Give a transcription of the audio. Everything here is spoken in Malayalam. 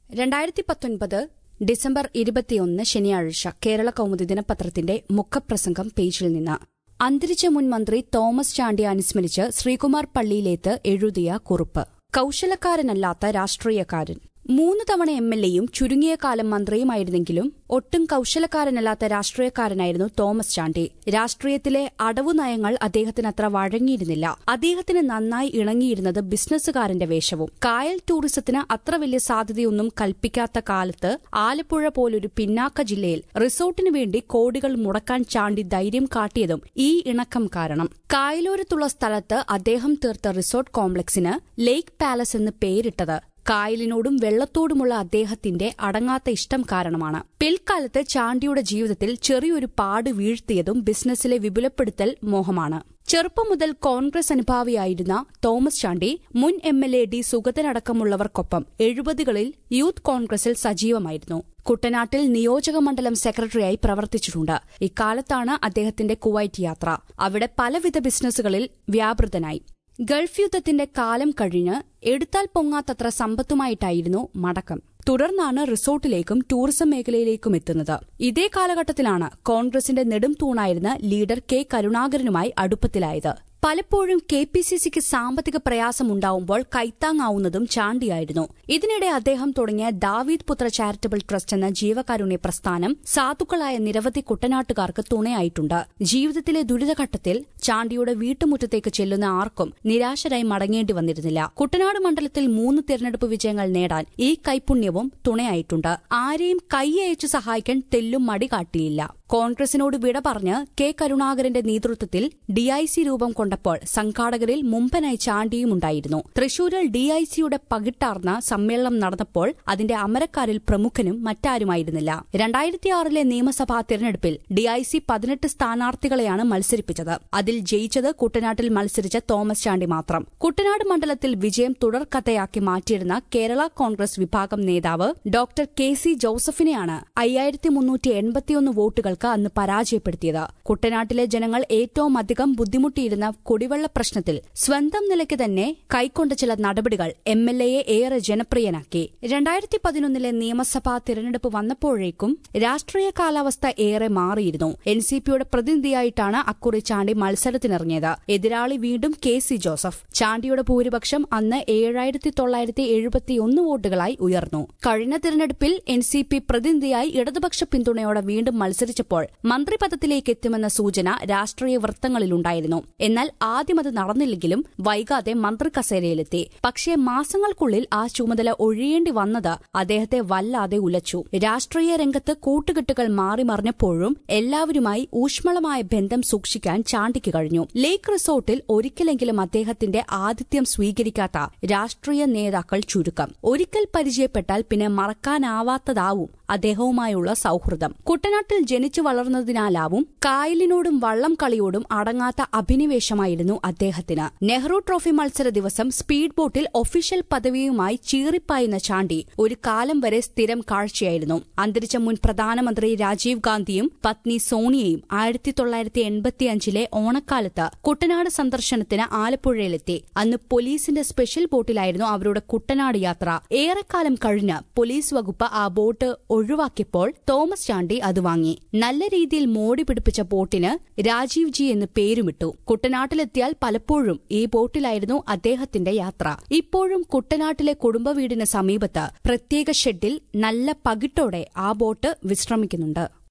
രണ്ടായിരത്തി പത്തൊൻപത് ഡിസംബർ ഇരുപത്തിയൊന്ന് ശനിയാഴ്ച കേരള കൗമുദി ദിനപത്രത്തിന്റെ മുഖപ്രസംഗം പേജിൽ നിന്ന് അന്തരിച്ച മുൻ മന്ത്രി തോമസ് ചാണ്ടി അനുസ്മരിച്ച് ശ്രീകുമാർ പള്ളിയിലേത്ത് എഴുതിയ കുറിപ്പ് കൌശലക്കാരനല്ലാത്ത രാഷ്ട്രീയക്കാരൻ മൂന്ന് തവണ എം എൽ എയും ചുരുങ്ങിയ കാലം മന്ത്രിയുമായിരുന്നെങ്കിലും ഒട്ടും കൌശലക്കാരനല്ലാത്ത രാഷ്ട്രീയക്കാരനായിരുന്നു തോമസ് ചാണ്ടി രാഷ്ട്രീയത്തിലെ അടവു നയങ്ങൾ അദ്ദേഹത്തിന് അത്ര വഴങ്ങിയിരുന്നില്ല അദ്ദേഹത്തിന് നന്നായി ഇണങ്ങിയിരുന്നത് ബിസിനസ്സുകാരന്റെ വേഷവും കായൽ ടൂറിസത്തിന് അത്ര വലിയ സാധ്യതയൊന്നും കൽപ്പിക്കാത്ത കാലത്ത് ആലപ്പുഴ പോലൊരു പിന്നാക്ക ജില്ലയിൽ റിസോർട്ടിനു വേണ്ടി കോടികൾ മുടക്കാൻ ചാണ്ടി ധൈര്യം കാട്ടിയതും ഈ ഇണക്കം കാരണം കായലോരത്തുള്ള സ്ഥലത്ത് അദ്ദേഹം തീർത്ത റിസോർട്ട് കോംപ്ലക്സിന് ലേക്ക് പാലസ് എന്ന് പേരിട്ടത് കായലിനോടും വെള്ളത്തോടുമുള്ള അദ്ദേഹത്തിന്റെ അടങ്ങാത്ത ഇഷ്ടം കാരണമാണ് പിൽക്കാലത്ത് ചാണ്ടിയുടെ ജീവിതത്തിൽ ചെറിയൊരു പാട് വീഴ്ത്തിയതും ബിസിനസ്സിലെ വിപുലപ്പെടുത്തൽ മോഹമാണ് ചെറുപ്പം മുതൽ കോൺഗ്രസ് അനുഭാവിയായിരുന്ന തോമസ് ചാണ്ടി മുൻ എം എൽ എ ഡി സുഗതനടക്കമുള്ളവർക്കൊപ്പം എഴുപതുകളിൽ യൂത്ത് കോൺഗ്രസിൽ സജീവമായിരുന്നു കുട്ടനാട്ടിൽ നിയോജക മണ്ഡലം സെക്രട്ടറിയായി പ്രവർത്തിച്ചിട്ടുണ്ട് ഇക്കാലത്താണ് അദ്ദേഹത്തിന്റെ കുവൈറ്റ് യാത്ര അവിടെ പലവിധ ബിസിനസ്സുകളിൽ വ്യാപൃതനായി ഗൾഫ് യുദ്ധത്തിന്റെ കാലം കഴിഞ്ഞ് എടുത്താൽ പൊങ്ങാത്തത്ര സമ്പത്തുമായിട്ടായിരുന്നു മടക്കം തുടർന്നാണ് റിസോർട്ടിലേക്കും ടൂറിസം മേഖലയിലേക്കും എത്തുന്നത് ഇതേ കാലഘട്ടത്തിലാണ് കോൺഗ്രസിന്റെ നെടും തൂണായിരുന്ന ലീഡർ കെ കരുണാകരനുമായി അടുപ്പത്തിലായത് പലപ്പോഴും കെ പി സി സിക്ക് സാമ്പത്തിക പ്രയാസമുണ്ടാവുമ്പോൾ കൈത്താങ്ങാവുന്നതും ചാണ്ടിയായിരുന്നു ഇതിനിടെ അദ്ദേഹം തുടങ്ങിയ ദാവീദ് പുത്ര ചാരിറ്റബിൾ ട്രസ്റ്റ് എന്ന ജീവകാരുണ്യ പ്രസ്ഥാനം സാധുക്കളായ നിരവധി കുട്ടനാട്ടുകാർക്ക് തുണയായിട്ടുണ്ട് ജീവിതത്തിലെ ദുരിതഘട്ടത്തിൽ ചാണ്ടിയുടെ വീട്ടുമുറ്റത്തേക്ക് ചെല്ലുന്ന ആർക്കും നിരാശരായി മടങ്ങേണ്ടി വന്നിരുന്നില്ല കുട്ടനാട് മണ്ഡലത്തിൽ മൂന്ന് തെരഞ്ഞെടുപ്പ് വിജയങ്ങൾ നേടാൻ ഈ കൈപുണ്യവും തുണയായിട്ടുണ്ട് ആരെയും കൈയയച്ചു സഹായിക്കാൻ തെല്ലും മടി കാട്ടിയില്ല കോൺഗ്രസിനോട് വിട പറഞ്ഞ് കെ കരുണാകരന്റെ നേതൃത്വത്തിൽ ഡിഐസി രൂപം കൊണ്ടപ്പോൾ സംഘാടകരിൽ മുമ്പനായി ചാണ്ടിയുമുണ്ടായിരുന്നു തൃശൂരിൽ ഡിഐസിയുടെ പകിട്ടാർന്ന സമ്മേളനം നടന്നപ്പോൾ അതിന്റെ അമരക്കാരിൽ പ്രമുഖനും മറ്റാരുമായിരുന്നില്ല രണ്ടായിരത്തിയാറിലെ നിയമസഭാ തെരഞ്ഞെടുപ്പിൽ ഡിഐസി പതിനെട്ട് സ്ഥാനാർത്ഥികളെയാണ് മത്സരിപ്പിച്ചത് അതിൽ ജയിച്ചത് കുട്ടനാട്ടിൽ മത്സരിച്ച തോമസ് ചാണ്ടി മാത്രം കുട്ടനാട് മണ്ഡലത്തിൽ വിജയം തുടർക്കഥയാക്കി മാറ്റിയിരുന്ന കേരള കോൺഗ്രസ് വിഭാഗം നേതാവ് ഡോക്ടർ കെ സി ജോസഫിനെയാണ് അയ്യായിരത്തി മുന്നൂറ്റി എൺപത്തിയൊന്ന് വോട്ടുകൾ ജനങ്ങൾക്ക് അന്ന് പരാജയപ്പെടുത്തിയത് കുട്ടനാട്ടിലെ ജനങ്ങൾ ഏറ്റവും അധികം ബുദ്ധിമുട്ടിയിരുന്ന കുടിവെള്ള പ്രശ്നത്തിൽ സ്വന്തം നിലയ്ക്ക് തന്നെ കൈക്കൊണ്ട ചില നടപടികൾ എം എൽ എയെ ഏറെ ജനപ്രിയനാക്കി രണ്ടായിരത്തി പതിനൊന്നിലെ നിയമസഭാ തിരഞ്ഞെടുപ്പ് വന്നപ്പോഴേക്കും രാഷ്ട്രീയ കാലാവസ്ഥ ഏറെ മാറിയിരുന്നു എൻ സി പിയുടെ പ്രതിനിധിയായിട്ടാണ് അക്കുറി ചാണ്ടി മത്സരത്തിനിറങ്ങിയത് എതിരാളി വീണ്ടും കെ സി ജോസഫ് ചാണ്ടിയുടെ ഭൂരിപക്ഷം അന്ന് ഏഴായിരത്തി തൊള്ളായിരത്തി എഴുപത്തിയൊന്ന് വോട്ടുകളായി ഉയർന്നു കഴിഞ്ഞ തിരഞ്ഞെടുപ്പിൽ എൻ സി പി പ്രതിനിധിയായി ഇടതുപക്ഷ പിന്തുണയോടെ വീണ്ടും മത്സരിച്ച മത്സരിച്ചപ്പോൾ മന്ത്രിപദത്തിലേക്ക് എത്തുമെന്ന സൂചന രാഷ്ട്രീയ വൃത്തങ്ങളിലുണ്ടായിരുന്നു എന്നാൽ ആദ്യം അത് നടന്നില്ലെങ്കിലും വൈകാതെ മന്ത്രി കസേരയിലെത്തി പക്ഷേ മാസങ്ങൾക്കുള്ളിൽ ആ ചുമതല ഒഴിയേണ്ടി വന്നത് അദ്ദേഹത്തെ വല്ലാതെ ഉലച്ചു രാഷ്ട്രീയ രംഗത്ത് കൂട്ടുകെട്ടുകൾ മാറിമറിഞ്ഞപ്പോഴും എല്ലാവരുമായി ഊഷ്മളമായ ബന്ധം സൂക്ഷിക്കാൻ ചാണ്ടിക്ക് കഴിഞ്ഞു ലേക്ക് റിസോർട്ടിൽ ഒരിക്കലെങ്കിലും അദ്ദേഹത്തിന്റെ ആതിഥ്യം സ്വീകരിക്കാത്ത രാഷ്ട്രീയ നേതാക്കൾ ചുരുക്കം ഒരിക്കൽ പരിചയപ്പെട്ടാൽ പിന്നെ മറക്കാനാവാത്തതാവും അദ്ദേഹവുമായുള്ള സൌഹൃദം കുട്ടനാട്ടിൽ ജനിച്ചു വളർന്നതിനാലാവും കായലിനോടും വള്ളം കളിയോടും അടങ്ങാത്ത അഭിനിവേശമായിരുന്നു അദ്ദേഹത്തിന് നെഹ്റു ട്രോഫി മത്സര ദിവസം സ്പീഡ് ബോട്ടിൽ ഒഫീഷ്യൽ പദവിയുമായി ചീറിപ്പായുന്ന ചാണ്ടി ഒരു കാലം വരെ സ്ഥിരം കാഴ്ചയായിരുന്നു അന്തരിച്ച മുൻ പ്രധാനമന്ത്രി രാജീവ് ഗാന്ധിയും പത്നി സോണിയയും ആയിരത്തി തൊള്ളായിരത്തി എൺപത്തിയഞ്ചിലെ ഓണക്കാലത്ത് കുട്ടനാട് സന്ദർശനത്തിന് ആലപ്പുഴയിലെത്തി അന്ന് പോലീസിന്റെ സ്പെഷ്യൽ ബോട്ടിലായിരുന്നു അവരുടെ കുട്ടനാട് യാത്ര ഏറെക്കാലം കഴിഞ്ഞ് പോലീസ് വകുപ്പ് ആ ബോട്ട് ഒഴിവാക്കിയപ്പോൾ തോമസ് ചാണ്ടി അത് വാങ്ങി നല്ല രീതിയിൽ മോടി പിടിപ്പിച്ച ബോട്ടിന് രാജീവ് ജി എന്ന് പേരുമിട്ടു കുട്ടനാട്ടിലെത്തിയാൽ പലപ്പോഴും ഈ ബോട്ടിലായിരുന്നു അദ്ദേഹത്തിന്റെ യാത്ര ഇപ്പോഴും കുട്ടനാട്ടിലെ കുടുംബ വീടിന് സമീപത്ത് പ്രത്യേക ഷെഡിൽ നല്ല പകിട്ടോടെ ആ ബോട്ട് വിശ്രമിക്കുന്നുണ്ട്